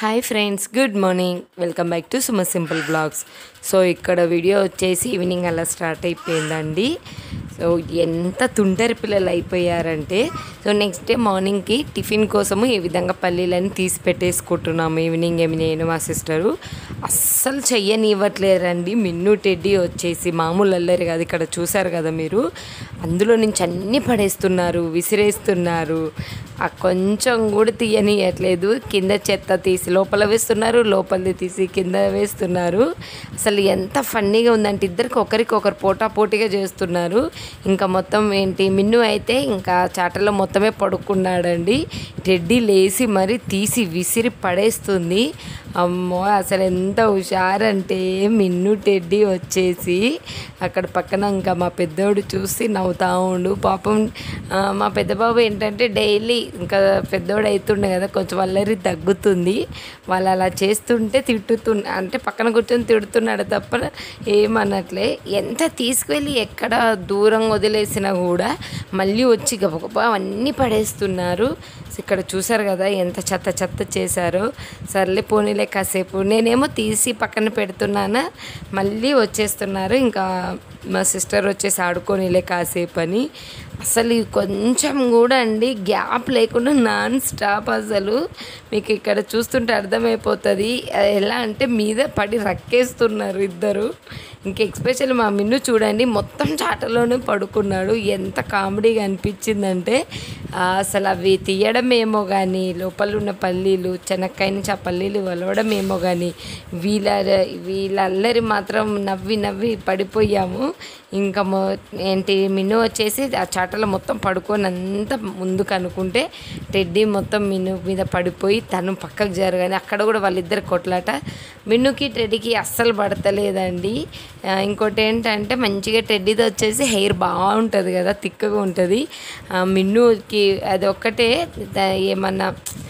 hi friends good morning welcome back to Suma simple blogs so ఇక్కడ video వచ్చేసి evening అలా start అయిపోయిందండి so ఎంత తుంటరి పిల్లలు అయిపోయారంటే సో నెక్స్ట్ డే మార్నింగ్కి టిఫిన్ కోసము ఈ విధంగా పల్లీలని తీసి పెట్టేసుకుంటున్నాము ఈవినింగ్ ఏమి నేను మా సిస్టరు అస్సలు చెయ్యనివ్వట్లేరండి మిన్ను టెడ్డీ వచ్చేసి మామూలు అల్లరి కాదు ఇక్కడ చూసారు కదా మీరు అందులో నుంచి అన్నీ పడేస్తున్నారు విసిరేస్తున్నారు ఆ కొంచెం కూడా తీయనియట్లేదు కింద చెత్త తీసి లోపల వేస్తున్నారు లోపలిది తీసి కింద వేస్తున్నారు అసలు ఎంత ఫన్నీగా ఉందంటే ఇద్దరికి ఒకరికి ఒకరు పోటా పోటీగా చేస్తున్నారు ఇంకా మొత్తం ఏంటి మిన్ను అయితే ఇంకా చాటలో మొత్తమే పడుకున్నాడండి టెడ్డీ లేచి మరి తీసి విసిరి పడేస్తుంది అమ్మో అసలు ఎంత హుషారంటే మిన్ను టెడ్డీ వచ్చేసి అక్కడ పక్కన ఇంకా మా పెద్దోడు చూసి నవ్వుతా ఉండు పాపం ఆ, మా పెద్ద బాబు ఏంటంటే డైలీ ఇంకా పెద్దోడు అవుతుండే కదా కొంచెం అల్లరి తగ్గుతుంది వాళ్ళు అలా చేస్తుంటే తిట్టుతు అంటే పక్కన కూర్చొని తిడుతున్నాడు తప్ప ఏమనట్లే ఎంత తీసుకువెళ్ళి ఎక్కడ దూరం వదిలేసినా కూడా మళ్ళీ వచ్చి గబగబా అవన్నీ పడేస్తున్నారు సో ఇక్కడ చూసారు కదా ఎంత చెత్త చెత్త చేశారో సర్లే పోనీలే కాసేపు నేనేమో తీసి పక్కన పెడుతున్నానా మళ్ళీ వచ్చేస్తున్నారు ఇంకా మా సిస్టర్ వచ్చేసి ఆడుకోనిలే కాసేపు అని అసలు ఈ కొంచెం కూడా అండి గ్యాప్ లేకుండా నాన్ స్టాప్ అసలు మీకు ఇక్కడ చూస్తుంటే అర్థమైపోతుంది అది ఎలా అంటే మీద పడి రక్కేస్తున్నారు ఇద్దరు ఇంకా ఎక్స్పెషల్ మా మిన్ను చూడండి మొత్తం చాటలోనే పడుకున్నాడు ఎంత కామెడీగా అనిపించిందంటే ఆ, అసలు అవి తీయడం ఏమో కానీ లోపల ఉన్న పల్లీలు చెనక్కాయ నుంచి ఆ పల్లీలు వలవడం ఏమో కానీ వీళ్ళ వీళ్ళ అల్లరి మాత్రం నవ్వి నవ్వి పడిపోయాము ఇంకా మొ ఏంటి మిన్ను వచ్చేసి ఆ చాటలో మొత్తం పడుకొని అంతా ముందుకు అనుకుంటే టెడ్డీ మొత్తం మిన్ను మీద పడిపోయి తను పక్కకు జరగాని అక్కడ కూడా వాళ్ళిద్దరు కొట్లాట మిన్నుకి టెడ్డీకి అస్సలు పడతలేదండి ఆ, ఇంకోటి ఏంటంటే మంచిగా టెడ్డీతో వచ్చేసి హెయిర్ బాగుంటుంది కదా తిక్కగా ఉంటుంది ఆ, మిన్నుకి అది ఒక్కటే ద- ఏమన్నా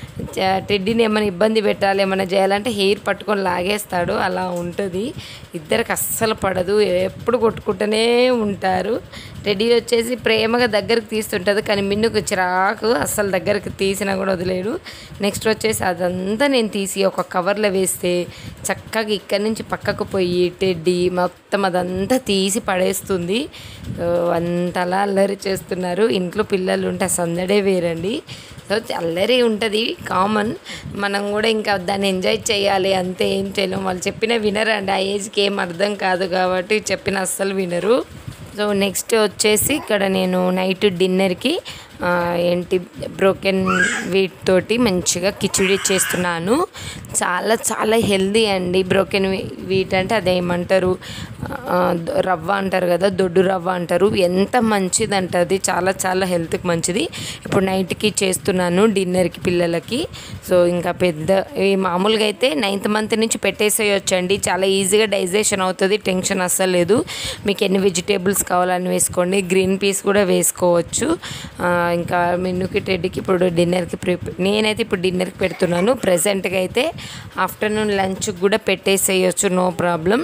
చ- టెడ్డీని ఏమైనా ఇబ్బంది పెట్టాలి ఏమైనా చేయాలంటే హెయిర్ పట్టుకొని లాగేస్తాడు అలా ఉంటుంది ఇద్దరికి అస్సలు పడదు ఎప్పుడు కొట్టుకుంటూనే ఉంటారు టెడ్డీ వచ్చేసి ప్రేమగా దగ్గరికి తీస్తుంటుంది కానీ మిన్నుకు చిరాకు అస్సలు దగ్గరికి తీసినా కూడా వదిలేడు నెక్స్ట్ వచ్చేసి అదంతా నేను తీసి ఒక కవర్లో వేస్తే చక్కగా ఇక్కడి నుంచి పక్కకు పోయి టెడ్డీ మొత్తం అదంతా తీసి పడేస్తుంది సో అంతలా అల్లరి చేస్తున్నారు ఇంట్లో పిల్లలు ఉంటే ఆ సందడే వేరండి సో అల్లరి ఉంటుంది కామన్ మనం కూడా ఇంకా దాన్ని ఎంజాయ్ చేయాలి అంతే ఏం చేయలేం వాళ్ళు చెప్పిన వినరండి ఆ ఏజ్కి ఏం అర్థం కాదు కాబట్టి చెప్పిన అస్సలు వినరు సో నెక్స్ట్ వచ్చేసి ఇక్కడ నేను నైట్ డిన్నర్కి ఆ, ఏంటి బ్రోకెన్ వీట్ తోటి మంచిగా కిచిడి చేస్తున్నాను చాలా చాలా హెల్దీ అండి బ్రోకెన్ వీట్ అంటే అదేమంటారు ఆ, రవ్వ అంటారు కదా దొడ్డు రవ్వ అంటారు ఎంత మంచిది అంటే అది చాలా చాలా హెల్త్కి మంచిది ఇప్పుడు నైట్కి చేస్తున్నాను డిన్నర్కి పిల్లలకి సో ఇంకా పెద్ద ఈ మామూలుగా అయితే నైన్త్ మంత్ నుంచి పెట్టేసేయచ్చు అండి చాలా ఈజీగా డైజెషన్ అవుతుంది టెన్షన్ అస్సలు లేదు మీకు ఎన్ని వెజిటేబుల్స్ కావాలని వేసుకోండి గ్రీన్ పీస్ కూడా వేసుకోవచ్చు ఆ, ఇంకా మెన్నుకి టెడ్డీకి ఇప్పుడు డిన్నర్కి ప్రిపేర్ నేనైతే ఇప్పుడు డిన్నర్కి పెడుతున్నాను ప్రజెంట్గా అయితే ఆఫ్టర్నూన్ లంచ్కి కూడా పెట్టేసేయచ్చు no problem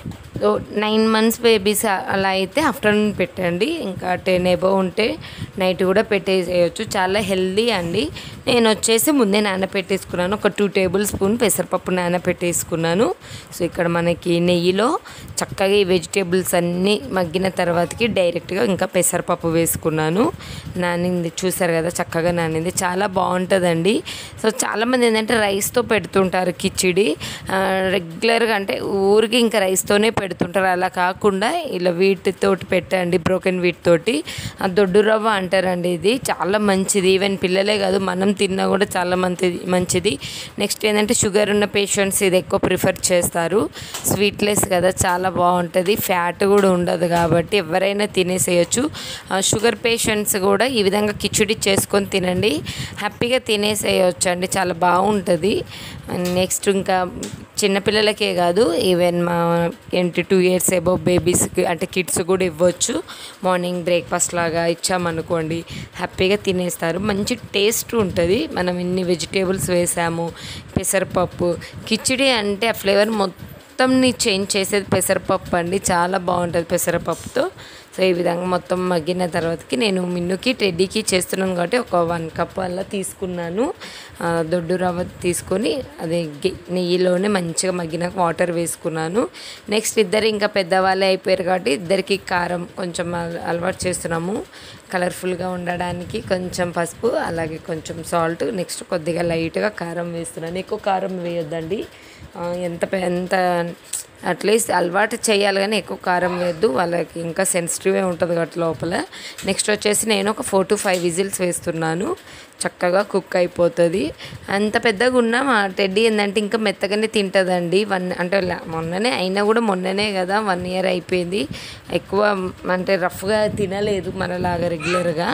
so nine months babies అలా అయితే ఆఫ్టర్నూన్ పెట్టండి ఇంకా టెన్ ఎబో ఉంటే నైట్ కూడా పెట్టేసేయచ్చు చాలా హెల్దీ అండి నేను వచ్చేసి ముందే నానబెట్టేసుకున్నాను ఒక టూ టేబుల్ స్పూన్ పెసరపప్పు నానబెట్టేసుకున్నాను సో ఇక్కడ మనకి నెయ్యిలో చక్కగా ఈ వెజిటేబుల్స్ అన్నీ మగ్గిన తర్వాతకి డైరెక్ట్గా ఇంకా పెసరపప్పు వేసుకున్నాను నానింది చూసారు కదా చక్కగా నానింది చాలా బాగుంటుందండి సో చాలామంది ఏంటంటే రైస్తో పెడుతుంటారు కిచిడి ఆ, రెగ్యులర్గా అంటే ఊరికి ఇంకా రైస్తోనే పెడుతుంటారు అలా కాకుండా ఇలా వీటితోటి పెట్టండి బ్రోకెన్ వీట్ తోటి ఆ దొడ్డు రవ్వ అంటారండి ఇది చాలా మంచిది ఈవెన్ పిల్లలే కాదు మనం తిన్నా కూడా చాలా మంచిది మంచిది నెక్స్ట్ ఏంటంటే షుగర్ ఉన్న పేషెంట్స్ ఇది ఎక్కువ ప్రిఫర్ చేస్తారు స్వీట్లెస్ కదా చాలా బాగుంటుంది ఫ్యాట్ కూడా ఉండదు కాబట్టి ఎవరైనా తినేసేయచ్చు ఆ, షుగర్ పేషెంట్స్ కూడా ఈ విధంగా కిచిడి చేసుకొని తినండి హ్యాపీగా తినేసేయచ్చు అండి చాలా బాగుంటుంది నెక్స్ట్ ఇంకా చిన్నపిల్లలకే కాదు ఈవెన్ మా ఏంటి టూ ఇయర్స్ ఎబో బేబీస్కి అంటే కిడ్స్ కూడా ఇవ్వచ్చు మార్నింగ్ బ్రేక్ఫాస్ట్ లాగా ఇచ్చామనుకోండి హ్యాపీగా తినేస్తారు మంచి టేస్ట్ ఉంటుంది మనం ఇన్ని వెజిటేబుల్స్ వేసాము పెసరపప్పు కిచిడి అంటే ఆ ఫ్లేవర్ మొత్తంని చేంజ్ చేసేది పెసరపప్పు అండి చాలా బాగుంటుంది పెసరపప్పుతో సో ఈ విధంగా మొత్తం మగ్గిన తర్వాతకి నేను మిన్నుకి టెడ్డీకి చేస్తున్నాను కాబట్టి ఒక వన్ కప్ అలా తీసుకున్నాను ఆ, దొడ్డు రవ్వ తీసుకొని అది గి- నెయ్యిలోనే మంచిగా మగ్గినాక వాటర్ వేసుకున్నాను నెక్స్ట్ ఇద్దరు ఇంకా పెద్దవాళ్ళే అయిపోయారు కాబట్టి ఇద్దరికి కారం కొంచెం అల- అలవాటు చేస్తున్నాము కలర్ఫుల్గా ఉండడానికి కొంచెం పసుపు అలాగే కొంచెం సాల్ట్ నెక్స్ట్ కొద్దిగా లైట్గా కారం వేస్తున్నాను ఎక్కువ కారం వేయొద్దండి ఆ, ఎంత పె- ఎంత అట్లీస్ట్ అలవాటు చేయాలి కానీ ఎక్కువ కారం వేయద్దు వాళ్ళకి ఇంకా సెన్సిటివే ఉంటుంది కాబట్టి లోపల నెక్స్ట్ వచ్చేసి నేను ఒక ఫోర్ టు ఫైవ్ విజిల్స్ వేస్తున్నాను చక్కగా కుక్ అయిపోతుంది అంత పెద్దగా ఉన్నా మా టెడ్డీ ఏంటంటే ఇంకా మెత్తగానే తింటుందండి వన్ అంటే లా- మొన్ననే అయినా కూడా మొన్ననే కదా వన్ ఇయర్ అయిపోయింది ఎక్కువ అంటే రఫ్గా తినలేదు మనలాగా రెగ్యులర్గా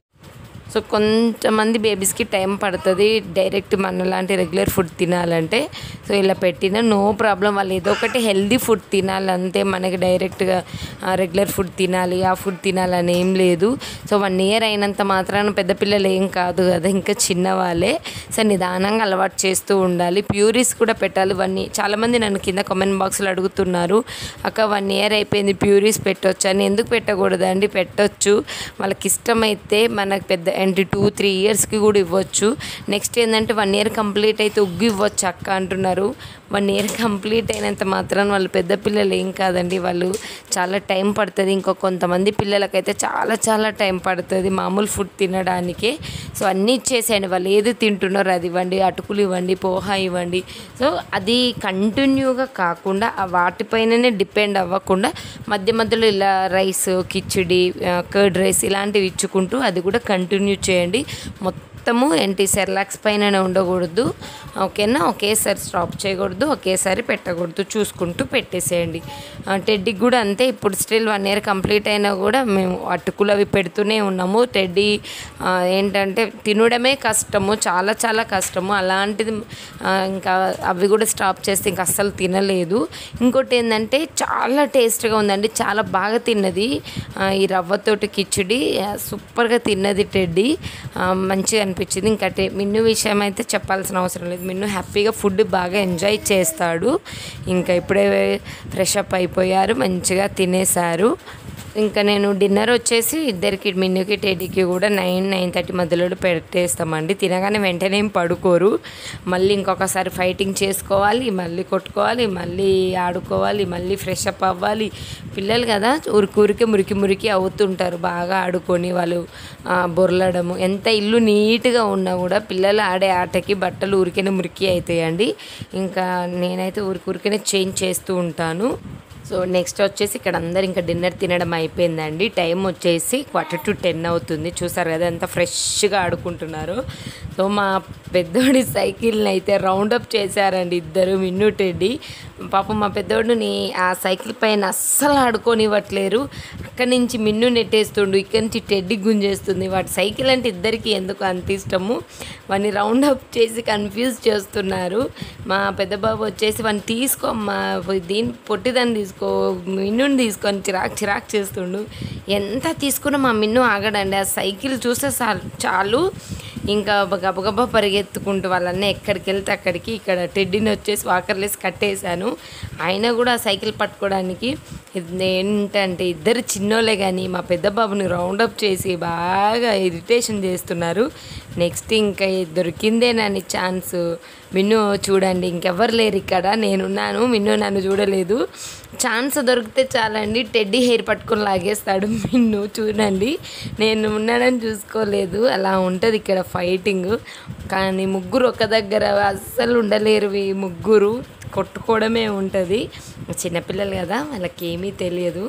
సో కొంతమంది బేబీస్కి టైం పడుతుంది డైరెక్ట్ మనలాంటి రెగ్యులర్ ఫుడ్ తినాలంటే సో ఇలా పెట్టిన నో ప్రాబ్లం వాళ్ళు ఏదో ఒకటి హెల్దీ ఫుడ్ తినాలి అంతే మనకి డైరెక్ట్గా రెగ్యులర్ ఫుడ్ తినాలి ఆ ఫుడ్ తినాలని ఏం లేదు సో వన్ ఇయర్ అయినంత మాత్రాన పెద్ద పిల్లలు ఏం కాదు కదా ఇంకా చిన్నవాళ్ళే సో నిదానంగా అలవాటు చేస్తూ ఉండాలి ప్యూరీస్ కూడా పెట్టాలి వన్ చాలామంది నన్ను కింద కామెంట్ బాక్స్లో అడుగుతున్నారు అక్క వన్ ఇయర్ అయిపోయింది ప్యూరీస్ పెట్టొచ్చు అని ఎందుకు పెట్టకూడదండి పెట్టొచ్చు వాళ్ళకి ఇష్టమైతే మనకు పెద్ద అంటే టూ త్రీ ఇయర్స్కి కూడా ఇవ్వచ్చు నెక్స్ట్ ఏంటంటే వన్ ఇయర్ కంప్లీట్ అయితే ఉగ్గు ఇవ్వచ్చు అక్క అంటున్నారు వన్ ఇయర్ కంప్లీట్ అయినంత మాత్రం వాళ్ళు పెద్ద పిల్లలు ఏం కాదండి వాళ్ళు చాలా టైం పడుతుంది ఇంకో కొంతమంది పిల్లలకైతే చాలా చాలా టైం పడుతుంది మామూలు ఫుడ్ తినడానికే సో అన్నీ ఇచ్చేసేయండి వాళ్ళు ఏది తింటున్నారో అది ఇవ్వండి అటుకులు ఇవ్వండి పోహా ఇవ్వండి సో అది కంటిన్యూగా కాకుండా ఆ వాటిపైననే డిపెండ్ అవ్వకుండా మధ్య మధ్యలో ఇలా రైస్ కిచిడి కర్డ్ రైస్ ఇలాంటివి ఇచ్చుకుంటూ అది కూడా కంటిన్యూ చేయండి మొత్తము ఏంటి సెర్లాక్స్ పైన ఉండకూడదు ఓకేనా ఒకేసారి స్టాప్ చేయకూడదు ఒకేసారి పెట్టకూడదు చూసుకుంటూ పెట్టేసేయండి ఆ, టెడ్డీకి కూడా అంతే ఇప్పుడు స్టిల్ వన్ ఇయర్ కంప్లీట్ అయినా కూడా మేము అటుకులు అవి పెడుతూనే ఉన్నాము టెడ్డీ ఆ, ఏంటంటే తినడమే కష్టము చాలా చాలా కష్టము అలాంటిది ఆ, ఇంకా అవి కూడా స్టాప్ చేస్తే ఇంకా అస్సలు తినలేదు ఇంకోటి ఏంటంటే చాలా టేస్ట్గా ఉందండి చాలా బాగా తిన్నది ఆ, ఈ రవ్వతోటి కిచిడి ఆ, సూపర్గా తిన్నది టెడ్డీ ఆ, మంచిగా అనిపించింది ఇంకా టే మిన్ను విషయం అయితే చెప్పాల్సిన అవసరం లేదు మిన్ను హ్యాపీగా ఫుడ్ బాగా ఎంజాయ్ చేస్తాడు ఇంకా ఇప్పుడే ఫ్రెష్ అప్ అయిపోయారు మంచిగా తినేశారు ఇంకా నేను డిన్నర్ వచ్చేసి ఇద్దరికి మిన్నుకి టెడ్డీకి కూడా నైన్ నైన్ థర్టీ మధ్యలో పెట్టేస్తామండి తినగానే వెంటనే ఏం పడుకోరు మళ్ళీ ఇంకొకసారి ఫైటింగ్ చేసుకోవాలి మళ్ళీ కొట్టుకోవాలి మళ్ళీ ఆడుకోవాలి మళ్ళీ ఫ్రెష్ అప్ అవ్వాలి పిల్లలు కదా ఊరికి ఊరికే మురికి మురికి అవుతుంటారు బాగా ఆడుకొని వాళ్ళు ఆ, బొర్లడము ఎంత ఇల్లు నీట్గా ఉన్నా కూడా పిల్లలు ఆడే ఆటకి బట్టలు ఊరికేనే మురికి అవుతాయండి ఇంకా నేనైతే ఊరికి ఊరికేనే చేంజ్ చేస్తూ ఉంటాను సో నెక్స్ట్ వచ్చేసి ఇక్కడ అందరు ఇంకా డిన్నర్ తినడం అయిపోయిందండి టైం వచ్చేసి క్వార్టర్ టు టెన్ అవుతుంది చూసారు కదా ఎంత ఫ్రెష్గా ఆడుకుంటున్నారు సో మా పెద్దోడి సైకిల్ని అయితే రౌండప్ చేశారండి ఇద్దరు మిన్ను టెడ్డి పాపం మా పెద్దోడిని ఆ సైకిల్ పైన అస్సలు ఆడుకోనివ్వట్లేరు అక్కడి నుంచి మిన్ను నెట్టేస్తుండు ఇక్కడి నుంచి టెడ్డి గుంజేస్తుంది వాటి సైకిల్ అంటే ఇద్దరికి ఎందుకు అంత ఇష్టము వాడిని రౌండ్ అప్ చేసి కన్ఫ్యూజ్ చేస్తున్నారు మా పెద్ద బాబు వచ్చేసి వాడిని తీసుకోమ్మా దీని పొట్టిదాన్ని తీసుకో మిన్నుని తీసుకొని చిరాక్ చిరాక్ చేస్తుండు ఎంత తీసుకున్నా మా మిన్ను ఆగడండి ఆ సైకిల్ చూస్తే చాలు చాలు ఇంకా గబగబా పరిగెత్తుకుంటూ వాళ్ళన్నీ ఎక్కడికి వెళ్తే అక్కడికి ఇక్కడ టెడ్డీని వచ్చేసి వాకర్లేసి కట్టేశాను ఆయన కూడా ఆ సైకిల్ పట్టుకోవడానికి ఇది ఏంటంటే ఇద్దరు చిన్నోళ్ళే కానీ మా పెద్ద బాబుని రౌండప్ చేసి బాగా ఇరిటేషన్ చేస్తున్నారు నెక్స్ట్ ఇంకా దొరికిందేనని ఛాన్స్ మిన్ను చూడండి ఇంకెవ్వరు లేరు ఇక్కడ నేనున్నాను మిన్ను నన్ను చూడలేదు ఛాన్స్ దొరికితే చాలండి టెడ్డీ హెయిర్ పట్టుకొని లాగేస్తాడు మిన్ను చూడండి నేను ఉన్నానని చూసుకోలేదు అలా ఉంటుంది ఇక్కడ ఫైటింగ్ కానీ ముగ్గురు ఒక దగ్గర అస్సలు ఉండలేరు ఈ ముగ్గురు కొట్టుకోవడమే ఉంటుంది చిన్నపిల్లలు కదా వాళ్ళకి ఏమీ తెలియదు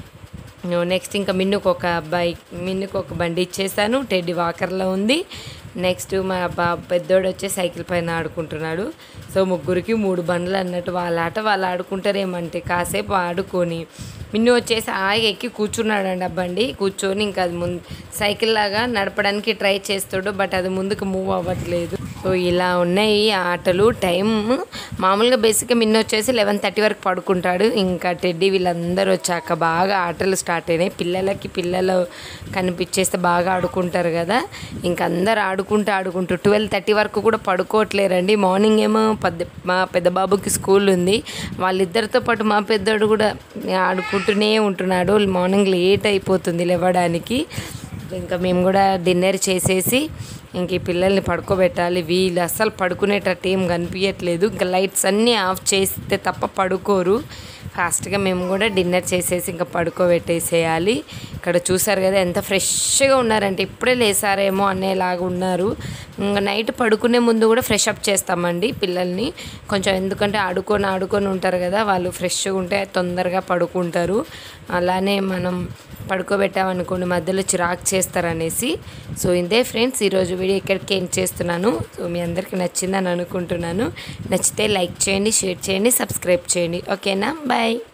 నెక్స్ట్ ఇంకా మిన్నుకు ఒక బైక్ మిన్నుకు ఒక బండి ఇచ్చేసాను టెడ్డి వాకర్లో ఉంది నెక్స్ట్ మా బా పెద్దోడు వచ్చే సైకిల్ పైన ఆడుకుంటున్నాడు సో ముగ్గురికి మూడు బండ్లు అన్నట్టు వాళ్ళ ఆట వాళ్ళు ఆడుకుంటారేమంటే కాసేపు ఆడుకొని మిన్ను వచ్చేసి ఆగి ఎక్కి కూర్చున్నాడండి ఆ బండి కూర్చొని ఇంకా అది ముందు సైకిల్ లాగా నడపడానికి ట్రై చేస్తాడు బట్ అది ముందుకు మూవ్ అవ్వట్లేదు సో ఇలా ఉన్నాయి ఆటలు టైం మామూలుగా బేసిక్గా మిన్న వచ్చేసి లెవెన్ థర్టీ వరకు పడుకుంటాడు ఇంకా టెడ్డీ వీళ్ళందరూ వచ్చాక బాగా ఆటలు స్టార్ట్ అయినాయి పిల్లలకి పిల్లలు కనిపించేస్తే బాగా ఆడుకుంటారు కదా ఇంకా అందరు ఆడుకుంటూ ఆడుకుంటూ ట్వెల్వ్ థర్టీ వరకు కూడా పడుకోవట్లేరండి మార్నింగ్ ఏమో పెద్ద మా పెద్ద బాబుకి స్కూల్ ఉంది వాళ్ళిద్దరితో పాటు మా పెద్దోడు కూడా ఆడుకుంటూనే ఉంటున్నాడు మార్నింగ్ లేట్ అయిపోతుంది లేవడానికి ఇంకా మేము కూడా డిన్నర్ చేసేసి ఇంక ఈ పిల్లల్ని పడుకోబెట్టాలి వీళ్ళు అస్సలు పడుకునేటట్టు ఏం కనిపించట్లేదు ఇంకా లైట్స్ అన్నీ ఆఫ్ చేస్తే తప్ప పడుకోరు ఫాస్ట్గా మేము కూడా డిన్నర్ చేసేసి ఇంకా పడుకోబెట్టేసేయాలి ఇక్కడ చూసారు కదా ఎంత ఫ్రెష్గా ఉన్నారంటే ఇప్పుడే లేసారేమో అనేలాగా ఉన్నారు ఇంకా నైట్ పడుకునే ముందు కూడా ఫ్రెష్ అప్ చేస్తామండి పిల్లల్ని కొంచెం ఎందుకంటే ఆడుకొని ఆడుకొని ఉంటారు కదా వాళ్ళు ఫ్రెష్గా ఉంటే తొందరగా పడుకుంటారు అలానే మనం పడుకోబెట్టామనుకోండి మధ్యలో చిరాకు చేస్తారనేసి సో ఇదే ఫ్రెండ్స్ ఈరోజు వీడియో ఇక్కడికి ఏం చేస్తున్నాను సో మీ అందరికీ నచ్చిందని అనుకుంటున్నాను నచ్చితే లైక్ చేయండి షేర్ చేయండి సబ్స్క్రైబ్ చేయండి ఓకేనా బాయ్